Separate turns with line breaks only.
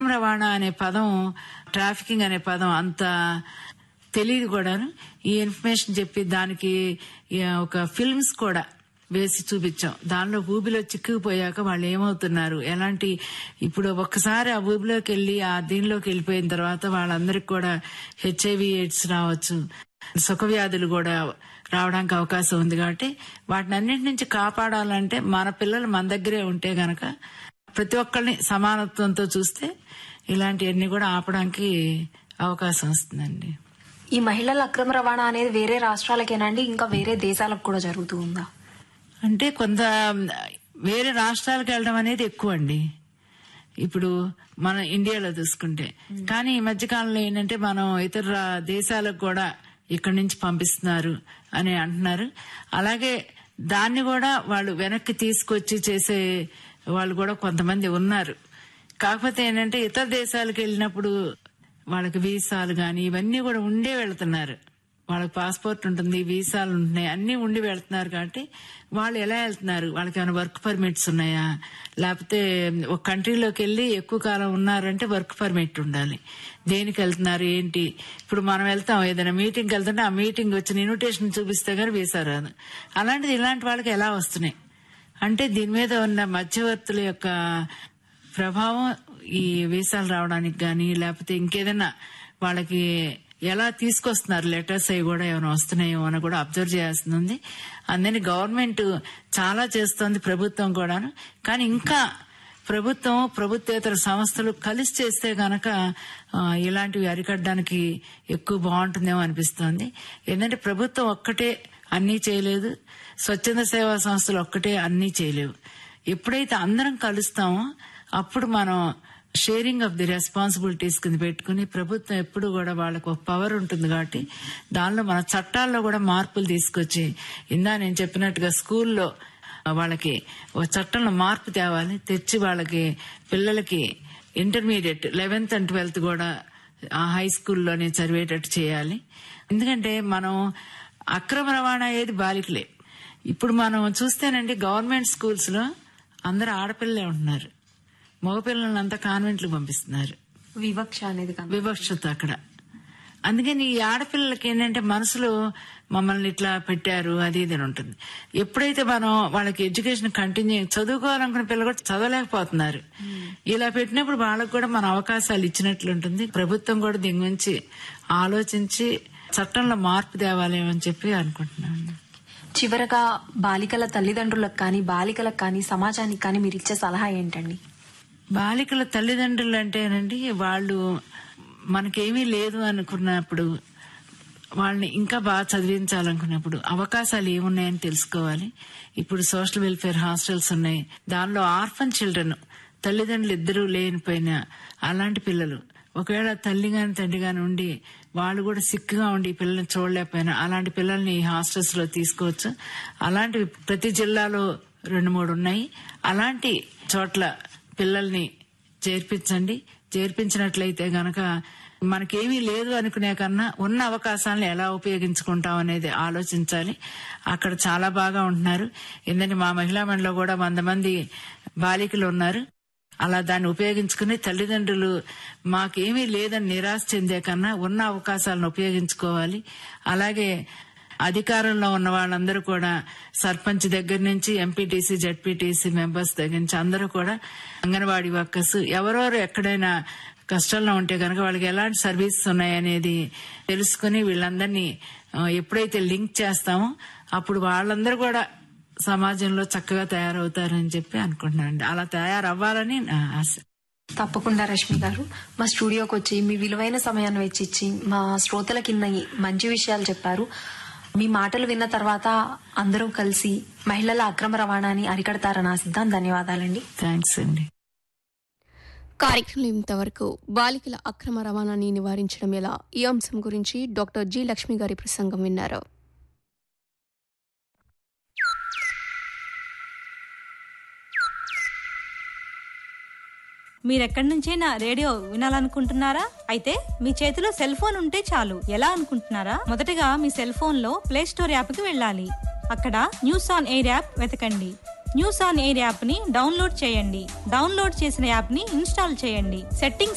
అక్రమ రవాణా అనే పదం ట్రాఫికింగ్ అనే పదం అంత తెలియదు కూడాను ఈ ఇన్ఫర్మేషన్ చెప్పి దానికి ఈ ఒక ఫిల్మ్స్ కూడా వేసి చూపించాం దానిలో ఊబిలో చిక్కుకుపోయాక వాళ్ళు ఏమవుతున్నారు ఎలాంటి ఇప్పుడు ఒక్కసారి ఆ ఊబిలోకి వెళ్ళి ఆ దీనిలోకి వెళ్ళిపోయిన తర్వాత వాళ్ళందరికి కూడా హెచ్ఐవి ఎయిడ్స్ రావచ్చు సుఖవ్యాధులు కూడా రావడానికి అవకాశం ఉంది కాబట్టి వాటిని అన్నింటి నుంచి కాపాడాలంటే మన పిల్లలు మన దగ్గరే ఉంటే గనక ప్రతి ఒక్కరిని సమానత్వంతో చూస్తే ఇలాంటివన్నీ కూడా ఆపడానికి అవకాశం వస్తుందండి
ఈ మహిళల అక్రమ రవాణా అనేది వేరే రాష్ట్రాలకేనండి ఇంకా వేరే దేశాలకు కూడా జరుగుతూ ఉందా
అంటే కొంత వేరే రాష్ట్రాలకు వెళ్ళడం అనేది ఎక్కువ అండి ఇప్పుడు మన ఇండియాలో చూసుకుంటే కానీ ఈ మధ్యకాలంలో ఏంటంటే మనం ఇతర రా- దేశాలకు కూడా ఇక్కడి నుంచి పంపిస్తున్నారు అని అంటున్నారు అలాగే దాన్ని కూడా వాళ్ళు వెనక్కి తీసుకొచ్చి చేసే వాళ్ళు కూడా కొంతమంది ఉన్నారు కాకపోతే ఏంటంటే ఇతర దేశాలకు వెళ్ళినప్పుడు వాళ్ళకి వీసాలు గాని ఇవన్నీ కూడా ఉండే వెళ్తున్నారు వాళ్ళకి పాస్పోర్ట్ ఉంటుంది వీసాలు ఉంటున్నాయి అన్ని ఉండి వెళ్తున్నారు కాబట్టి వాళ్ళు ఎలా వెళ్తున్నారు వాళ్ళకి ఏమైనా వర్క్ పర్మిట్స్ ఉన్నాయా లేకపోతే ఒక కంట్రీలోకి వెళ్ళి ఎక్కువ కాలం ఉన్నారంటే వర్క్ పర్మిట్ ఉండాలి దేనికి వెళ్తున్నారు ఏంటి ఇప్పుడు మనం వెళ్తాం ఏదైనా మీటింగ్కి వెళ్తుంటే ఆ మీటింగ్ వచ్చిన ఇన్విటేషన్ చూపిస్తే గానీ వీసా రాదు అలాంటిది ఇలాంటి వాళ్ళకి ఎలా వస్తున్నాయి అంటే దీని మీద ఉన్న మధ్యవర్తుల యొక్క ప్రభావం ఈ వీసాలు రావడానికి గాని లేకపోతే ఇంకేదైనా వాళ్ళకి ఎలా తీసుకొస్తున్నారు లెటర్స్ అవి కూడా ఏమైనా వస్తున్నాయో అని కూడా అబ్జర్వ్ చేయాల్సింది ఉంది అందుకని గవర్నమెంట్ చాలా చేస్తోంది ప్రభుత్వం కూడాను కానీ ఇంకా ప్రభుత్వం ప్రభుత్వేతర సంస్థలు కలిసి చేస్తే గనక ఆ, ఇలాంటివి అరికట్టడానికి ఎక్కువ బాగుంటుందేమో అనిపిస్తోంది ఏంటంటే ప్రభుత్వం ఒక్కటే అన్నీ చేయలేదు స్వచ్ఛంద సేవా సంస్థలు ఒక్కటే అన్నీ చేయలేవు ఎప్పుడైతే అందరం కలుస్తామో అప్పుడు మనం షేరింగ్ ఆఫ్ ది రెస్పాన్సిబిలిటీస్ కింద పెట్టుకుని ప్రభుత్వం ఎప్పుడు కూడా వాళ్ళకు ఒక పవర్ ఉంటుంది కాబట్టి దానిలో మన చట్టాల్లో కూడా మార్పులు తీసుకొచ్చి ఇందా నేను చెప్పినట్టుగా స్కూల్లో వాళ్ళకి ఒక చట్టంలో మార్పు తేవాలి తెచ్చి వాళ్ళకి పిల్లలకి ఇంటర్మీడియట్ లెవెన్త్ అండ్ ట్వెల్త్ కూడా ఆ హై స్కూల్లోనే చదివేటట్టు చేయాలి ఎందుకంటే మనం అక్రమ రవాణా అయ్యేది బాలికలే ఇప్పుడు మనం చూస్తేనండి గవర్నమెంట్ స్కూల్స్ లో అందరు ఆడపిల్లలే ఉంటున్నారు మగపిల్లలంతా అంతా కాన్వెంట్లు పంపిస్తున్నారు
వివక్ష అనేది కన-
వివక్షత అక్కడ అందుకని ఈ ఆడపిల్లలకి ఏంటంటే మనసులో మమ్మల్ని ఇట్లా పెట్టారు అది ఇది అని ఉంటుంది ఎప్పుడైతే మనం వాళ్ళకి ఎడ్యుకేషన్ కంటిన్యూ చదువుకోవాలనుకున్న పిల్లలు కూడా చదవలేకపోతున్నారు ఇలా పెట్టినప్పుడు వాళ్ళకు కూడా మన అవకాశాలు ఇచ్చినట్లు ఉంటుంది ప్రభుత్వం కూడా దీని గురించి ఆలోచించి చట్టంలో మార్పు తేవాలేమో అని చెప్పి అనుకుంటున్నాను
చివరగా బాలికల తల్లిదండ్రులకు కానీ బాలికలకు కానీ సమాజానికి కానీ మీరు ఇచ్చే సలహా ఏంటండి
బాలికల తల్లిదండ్రులు అంటేనండి వాళ్ళు మనకేమీ లేదు అనుకున్నప్పుడు వాళ్ళని ఇంకా బాగా చదివించాలనుకున్నప్పుడు అవకాశాలు ఏమున్నాయని తెలుసుకోవాలి ఇప్పుడు సోషల్ వెల్ఫేర్ హాస్టల్స్ ఉన్నాయి దానిలో ఆర్ఫన్ చిల్డ్రన్ తల్లిదండ్రులు ఇద్దరూ లేనిపోయిన అలాంటి పిల్లలు ఒకవేళ తల్లి గాని తండ్రి గాని ఉండి వాళ్ళు కూడా సిక్గా ఉండి ఈ పిల్లల్ని చూడలేకపోయినా అలాంటి పిల్లల్ని హాస్టల్స్ లో తీసుకోవచ్చు అలాంటివి ప్రతి జిల్లాలో రెండు మూడు ఉన్నాయి అలాంటి చోట్ల పిల్లల్ని చేర్పించండి చేర్పించినట్లయితే గనక మనకేమీ లేదు అనుకునే కన్నా ఉన్న అవకాశాలను ఎలా ఉపయోగించుకుంటాం అనేది ఆలోచించాలి అక్కడ చాలా బాగా ఉంటున్నారు ఎందుకంటే మా మహిళా మండలిలో కూడా వంద మంది బాలికలు ఉన్నారు అలా దాన్ని ఉపయోగించుకుని తల్లిదండ్రులు మాకేమీ లేదని నిరాశ చెందే కన్నా ఉన్న అవకాశాలను ఉపయోగించుకోవాలి అలాగే అధికారంలో ఉన్న వాళ్ళందరూ కూడా సర్పంచ్ దగ్గర నుంచి ఎంపీటీసీ జడ్పీటీసీ మెంబర్స్ దగ్గర నుంచి అందరూ కూడా అంగన్వాడీ వర్కర్స్ ఎవరెవరు ఎక్కడైనా కష్టాల్లో ఉంటే కనుక వాళ్ళకి ఎలాంటి సర్వీసెస్ ఉన్నాయనేది తెలుసుకుని వీళ్ళందరినీ ఆ, ఎప్పుడైతే లింక్ చేస్తామో అప్పుడు వాళ్ళందరూ కూడా సమాజంలో చక్కగా తయారవుతారని చెప్పి అనుకుంటున్నానండి అలా తయారవ్వాలని నా ఆశ
తప్పకుండా రష్మి గారు మా స్టూడియోకి వచ్చి మీ విలువైన సమయాన్ని వెచ్చిచ్చి మా శ్రోతలకి ఇన్న ఈ మంచి విషయాలు చెప్పారు మీ మాటలు విన్న తర్వాత అందరూ కలిసి మహిళల అక్రమ రవాణాని అరికడతారని ఆశిద్దాం ధన్యవాదాలండి
థ్యాంక్స్ అండి
కార్యక్రమం ఇంతవరకు బాలికల అక్రమ రవాణాని నివారించడం ఎలా ఈ అంశం గురించి డాక్టర్ జి లక్ష్మి గారి ప్రసంగం విన్నారు
మీరెక్కడి నుంచైనా రేడియో వినాలనుకుంటున్నారా అయితే మీ చేతిలో సెల్ ఫోన్ ఉంటే చాలు ఎలా అనుకుంటున్నారా మొదటగా మీ సెల్ ఫోన్ లో ప్లే స్టోర్ యాప్ కి వెళ్ళాలి అక్కడ న్యూస్ ఆన్ ఎయిర్ యాప్ వెతకండి న్యూస్ ఆన్ ఎయిర్ యాప్ ని డౌన్లోడ్ చేయండి డౌన్లోడ్ చేసిన యాప్ ని ఇన్స్టాల్ చేయండి సెట్టింగ్స్